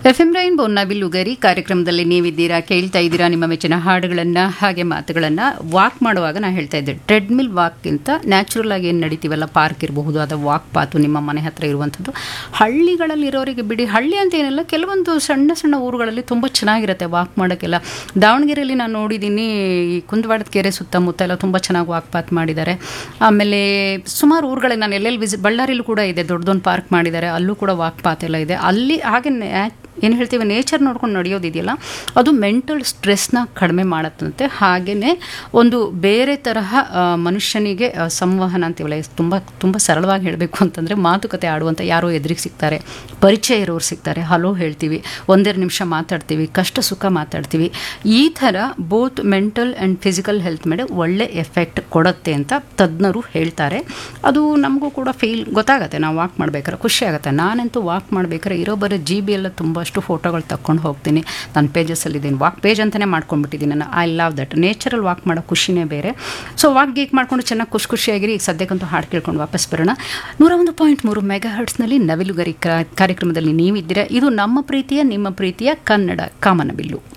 F M rain ಬೋನ್ನ ಬಿಲ್ಲುಗರಿ ಕಾರ್ಯಕ್ರಮದಲ್ಲಿ ನೀವಿದ್ದೀರಾ ಕೇಳ್ತಾ ಇದ್ದೀರಾ ನಿಮ್ಮ ಮೆಚ್ಚಿನ ಹಾಡುಗಳನ್ನು ಹಾಗೆ ಮಾತುಗಳನ್ನು ವಾಕ್ ಮಾಡುವಾಗ ನಾನು ಹೇಳ್ತಾ ಇದ್ದೆ ಟ್ರೆಡ್ಮಿಲ್ ವಾಕ್ಗಿಂತ ನ್ಯಾಚುರಲ್ ಆಗಿ ಏನು ನಡೀತೀವಲ್ಲ ಪಾರ್ಕ್ ಇರಬಹುದು ಅದು ವಾಕ್ ಪಾತು ನಿಮ್ಮ ಮನೆ ಹತ್ರ ಇರುವಂಥದ್ದು ಹಳ್ಳಿಗಳಲ್ಲಿ ಇರೋರಿಗೆ ಬಿಡಿ ಹಳ್ಳಿ ಅಂತ ಏನಿಲ್ಲ ಕೆಲವೊಂದು ಸಣ್ಣ ಸಣ್ಣ ಊರುಗಳಲ್ಲಿ ತುಂಬ ಚೆನ್ನಾಗಿರುತ್ತೆ ವಾಕ್ ಮಾಡೋಕ್ಕೆಲ್ಲ ದಾವಣಗೆರೆಯಲ್ಲಿ ನಾನು ನೋಡಿದ್ದೀನಿ ಈ ಕುಂದವಾಡದ ಕೆರೆ ಸುತ್ತಮುತ್ತ ಎಲ್ಲ ತುಂಬ ಚೆನ್ನಾಗಿ ವಾಕ್ ಪಾತ್ ಮಾಡಿದ್ದಾರೆ ಆಮೇಲೆ ಸುಮಾರು ಊರುಗಳಲ್ಲಿ ನಾನು ಎಲ್ಲೆಲ್ಲಿ ವಿಸಿಟ್ ಬಳ್ಳಾರಿಲೂ ಕೂಡ ಇದೆ ದೊಡ್ಡದೊಂದು ಪಾರ್ಕ್ ಮಾಡಿದ್ದಾರೆ ಅಲ್ಲೂ ಕೂಡ ವಾಕ್ ಪಾತ್ ಎಲ್ಲ ಇದೆ ಅಲ್ಲಿ ಹಾಗೆ ಏನು ಹೇಳ್ತೀವಿ ನೇಚರ್ ನೋಡ್ಕೊಂಡು ನಡೆಯೋದಿದೆಯಲ್ಲ ಅದು ಮೆಂಟಲ್ ಸ್ಟ್ರೆಸ್ನ ಕಡಿಮೆ ಮಾಡುತ್ತಂತೆ ಹಾಗೆಯೇ ಒಂದು ಬೇರೆ ತರಹ ಆ, ಮನುಷ್ಯನಿಗೆ ಆ, ಸಂವಹನ ಅಂತೀವಲ್ಲ ತುಂಬ ತುಂಬ ಸರಳವಾಗಿ ಹೇಳಬೇಕು ಅಂತಂದರೆ ಮಾತುಕತೆ ಆಡುವಂಥ ಯಾರೋ ಎದುರಿಗೆ ಸಿಗ್ತಾರೆ ಪರಿಚಯ ಇರೋರು ಸಿಗ್ತಾರೆ ಹಲೋ ಹೇಳ್ತೀವಿ ಒಂದೆರಡು ನಿಮಿಷ ಮಾತಾಡ್ತೀವಿ ಕಷ್ಟ ಸುಖ ಮಾತಾಡ್ತೀವಿ ಈ ಥರ both mental and physical health ಮೇಲೆ ಒಳ್ಳೆ ಎಫೆಕ್ಟ್ ಕೊಡುತ್ತೆ ಅಂತ ತಜ್ಞರು ಹೇಳ್ತಾರೆ ಅದು ನಮಗೂ ಕೂಡ ಫೀಲ್ ಗೊತ್ತಾಗತ್ತೆ ನಾವು ವಾಕ್ ಮಾಡ್ಬೇಕಾದ್ರೆ ಖುಷಿ ಆಗುತ್ತೆ ನಾನಂತೂ ವಾಕ್ ಮಾಡ್ಬೇಕಾದ್ರೆ ಇರೋ ಬರೋ ಜಿ ಬಿ ಎಲ್ಲ ತುಂಬಷ್ಟು ಫೋಟೋಗಳು ತಗೊಂಡು ಹೋಗ್ತೀನಿ ನನ್ನ ಪೇಜಸ್ಸಲ್ಲಿದ್ದೀನಿ ವಾಕ್ ಪೇಜ್ ಅಂತಲೇ ಮಾಡ್ಕೊಂಡ್ಬಿಟ್ಟಿದ್ದೀನಿ ನಾನು I love that natural walk ಮಾಡೋ ಖುಷಿನೇ ಬೇರೆ ಸೊ ವಾಕ್ ಗೀಕ್ ಮಾಡ್ಕೊಂಡು ಚೆನ್ನಾಗಿ ಖುಷಿ ಖುಷಿಯಾಗಿರಿ ಈಗ ಸದ್ಯಕ್ಕಂತೂ ಹಾಡು ಕೇಳ್ಕೊಂಡು ವಾಪಸ್ ಬರೋಣ ನೂರ ಒಂದು ಪಾಯಿಂಟ್ ಮೂರು ಮೆಗಾ ಹರ್ಟ್ಸ್ನಲ್ಲಿ ನವಿಲುಗರಿ ಕಾರ್ಯಕ್ರಮದಲ್ಲಿ ನೀವಿದ್ದೀರಾ ಇದು ನಮ್ಮ ಪ್ರೀತಿಯ ನಿಮ್ಮ ಪ್ರೀತಿಯ ಕನ್ನಡ ಕಾಮನಬಿಲ್ಲು